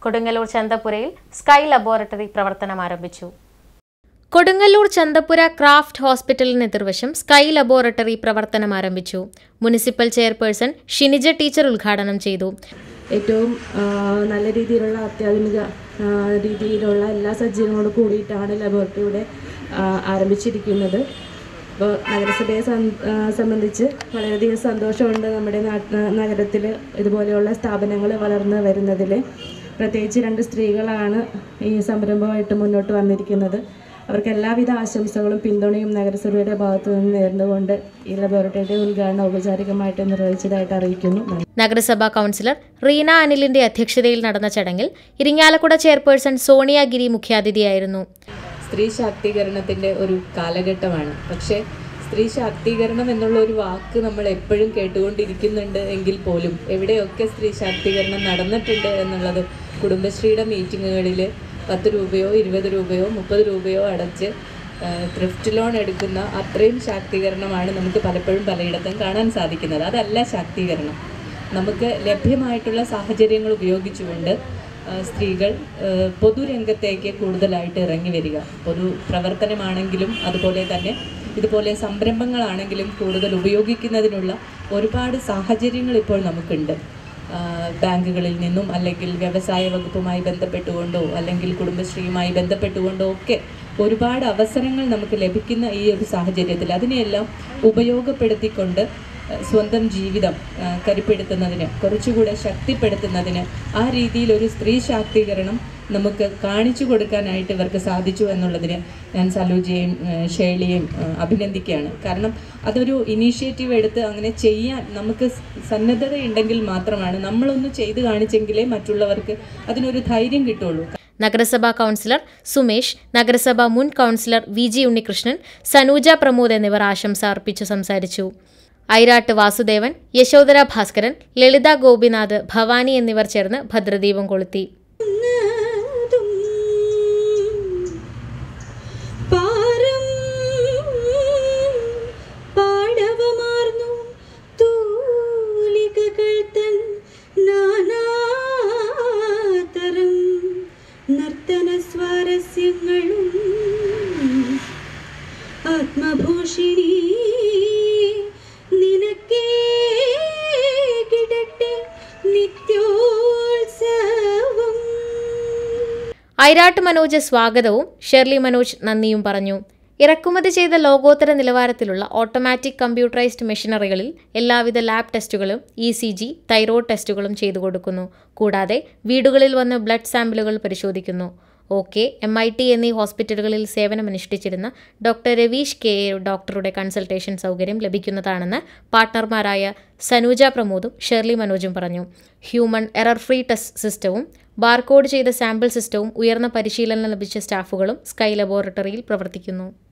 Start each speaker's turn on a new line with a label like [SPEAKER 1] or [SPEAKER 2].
[SPEAKER 1] Kodungallur ചന്തപുരയിൽ sky laboratory പ്രവർത്തനം ആരംഭിച്ചു Kodungallur Chandapura craft ഹോസ്പിറ്റലിന് എതിർവശം സ്കൈ ലബോറട്ടറി പ്രവർത്തനം ആരംഭിച്ചു മുനിസിപ്പൽ ചെയർപേഴ്സൺ ഷിനിജ ടീച്ചർ ഉദ്ഘാടനം ചെയ്തു
[SPEAKER 2] ഏറ്റവും ആ, നല്ല രീതിയിലുള്ള അത്യാധുനിക ആ, രീതിയിലുള്ള എല്ലാ സജ്ജീകരണങ്ങളോട് കൂടിയിട്ടാണ് ലബോറട്ടറി ഇവിടെ ആ, ആരംഭിച്ചിരിക്കുന്നത് അപ്പോൾ നഗരസഭയെ സം- ആ, സംബന്ധിച്ച് വളരെയധികം സന്തോഷമുണ്ട് നമ്മുടെ നഗരത്തിൽ ഇതുപോലെയുള്ള സ്ഥാപനങ്ങൾ വളർന്നു വരുന്നതിൽ പ്രത്യേകിച്ച് രണ്ട് സ്ത്രീകളാണ് ഈ സംരംഭമായിട്ട് മുന്നോട്ട് വന്നിരിക്കുന്നത് അവർക്ക് എല്ലാവിധ ആശംസകളും പിന്തുണയും നഗരസഭയുടെ ഭാഗത്തു നിന്ന് നേർന്നുകൊണ്ട് ഈ ലബോറട്ടറിയുടെ ഉദ്ഘാടനം ഔപചാരികമായിട്ട് നിർവഹിച്ചതായിട്ട് അറിയിക്കുന്നു നന്ദി.
[SPEAKER 1] നഗരസഭാ കൗൺസിലർ റീന അനിലിന്റെ അധ്യക്ഷതയിൽ നടന്ന ചടങ്ങിൽ ഇരിങ്ങാലക്കുട ചെയർപേഴ്സൺ സോണിയ ഗിരി മുഖ്യാതിഥിയായിരുന്നു
[SPEAKER 3] സ്ത്രീ ശാക്തീകരണത്തിൻ്റെ ഒരു കാലഘട്ടമാണ് പക്ഷേ സ്ത്രീ ശാക്തീകരണം എന്നുള്ള ഒരു വാക്ക് നമ്മൾ എപ്പോഴും കേട്ടുകൊണ്ടിരിക്കുന്നുണ്ട് എങ്കിൽ പോലും എവിടെയൊക്കെ സ്ത്രീ ശാക്തീകരണം നടന്നിട്ടുണ്ട് എന്നുള്ളത് കുടുംബശ്രീയുടെ മീറ്റിങ്ങുകളിൽ പത്ത് രൂപയോ ഇരുപത് രൂപയോ മുപ്പത് രൂപയോ അടച്ച് ത്രിഫ്റ്റ് ലോൺ എടുക്കുന്ന അത്രയും ശാക്തീകരണമാണ് നമുക്ക് പലപ്പോഴും പലയിടത്തും കാണാൻ സാധിക്കുന്നത് അതല്ല ശാക്തീകരണം നമുക്ക് ലഭ്യമായിട്ടുള്ള സാഹചര്യങ്ങൾ ഉപയോഗിച്ചുകൊണ്ട് ആ, സ്ത്രീകൾ ആ, പൊതുരംഗത്തേക്ക് കൂടുതലായിട്ട് ഇറങ്ങി വരിക പൊതു പ്രവർത്തനമാണെങ്കിലും അതുപോലെ തന്നെ ഇതുപോലെ സംരംഭങ്ങളാണെങ്കിലും കൂടുതൽ ഉപയോഗിക്കുന്നതിനുള്ള ഒരുപാട് സാഹചര്യങ്ങൾ ഇപ്പോൾ നമുക്കുണ്ട് ആ, ബാങ്കുകളിൽ നിന്നും അല്ലെങ്കിൽ വ്യവസായ വകുപ്പുമായി ബന്ധപ്പെട്ടുകൊണ്ടോ അല്ലെങ്കിൽ കുടുംബശ്രീയുമായി ബന്ധപ്പെട്ടുകൊണ്ടോ ഒക്കെ ഒരുപാട് അവസരങ്ങൾ നമുക്ക് ലഭിക്കുന്ന ഈ ഒരു സാഹചര്യത്തിൽ അതിനെയെല്ലാം ഉപയോഗപ്പെടുത്തിക്കൊണ്ട് ആ, സ്വന്തം ജീവിതം ആ, കരുപ്പെടുത്തുന്നതിന് കുറച്ചുകൂടെ ശക്തിപ്പെടുത്തുന്നതിന് ആ രീതിയിൽ ഒരു സ്ത്രീ ശാക്തീകരണം നമുക്ക് കാണിച്ചു കൊടുക്കാനായിട്ട് ഇവർക്ക് സാധിച്ചു എന്നുള്ളതിന് ഞാൻ സലൂജയെയും ആ, ഷേളിയെയും ആ, അഭിനന്ദിക്കുകയാണ് കാരണം അതൊരു ഇനീഷ്യേറ്റീവ് എടുത്ത് അങ്ങനെ ചെയ്യാൻ നമുക്ക് സന്നദ്ധതയുണ്ടെങ്കിൽ മാത്രമാണ് നമ്മളൊന്ന് ചെയ്തു കാണിച്ചെങ്കിലേ മറ്റുള്ളവർക്ക് അതിനൊരു ധൈര്യം കിട്ടുള്ളൂ
[SPEAKER 1] നഗരസഭാ കൗൺസിലർ സുമേഷ് നഗരസഭാ മുൻ councillor V G Unnikrishnan Sanuja Pramod എന്നിവർ ആശംസ അർപ്പിച്ചു സംസാരിച്ചു ഐരാട്ട് വാസുദേവൻ യശോധര ഭാസ്കരൻ ലളിത ഗോപിനാഥ് ഭവാനി എന്നിവർ ചേർന്ന് ഭദ്രദീപം കൊളുത്തി
[SPEAKER 4] പാരം പാടവമാർന്നു തൂലികകൾ തൻ നാനാതരം നർത്തന സ്വാരസ്യങ്ങളും ആത്മഭൂഷിണി നിനക്കേ കിടട്ടെ നിത്യോത്സവം
[SPEAKER 1] ഐരാട്ട് മനോജ് സ്വാഗതവും ഷെർലി മനോജ് നന്ദിയും പറഞ്ഞു ഇറക്കുമതി ചെയ്ത ലോകോത്തര നിലവാരത്തിലുള്ള ഓട്ടോമാറ്റിക് കമ്പ്യൂട്ടറൈസ്ഡ് മെഷീനറികളിൽ എല്ലാവിധ ലാബ് ടെസ്റ്റുകളും ഇ സി ജി തൈറോയ്ഡ് ടെസ്റ്റുകളും ചെയ്തു കൊടുക്കുന്നു കൂടാതെ വീടുകളിൽ വന്ന് ബ്ലഡ് സാമ്പിളുകൾ പരിശോധിക്കുന്നു O K M I T എന്നീ ഹോസ്പിറ്റലുകളിൽ സേവനമനുഷ്ഠിച്ചിരുന്ന ഡോക്ടർ രവീഷ് കെ എ ഡോക്ടറുടെ കൺസൾട്ടേഷൻ സൗകര്യം ലഭിക്കുന്നതാണെന്ന് പാർട്ട്ണർമാരായ സനൂജ പ്രമോദും ഷെർലി മനോജും പറഞ്ഞു ഹ്യൂമൺ എറർ ഫ്രീ ടെസ്റ്റ് സിസ്റ്റവും ബാർകോഡ് ചെയ്ത സാമ്പിൾ സിസ്റ്റവും ഉയർന്ന പരിശീലനം ലഭിച്ച സ്റ്റാഫുകളും സ്കൈ ലബോറട്ടറിയിൽ പ്രവർത്തിക്കുന്നു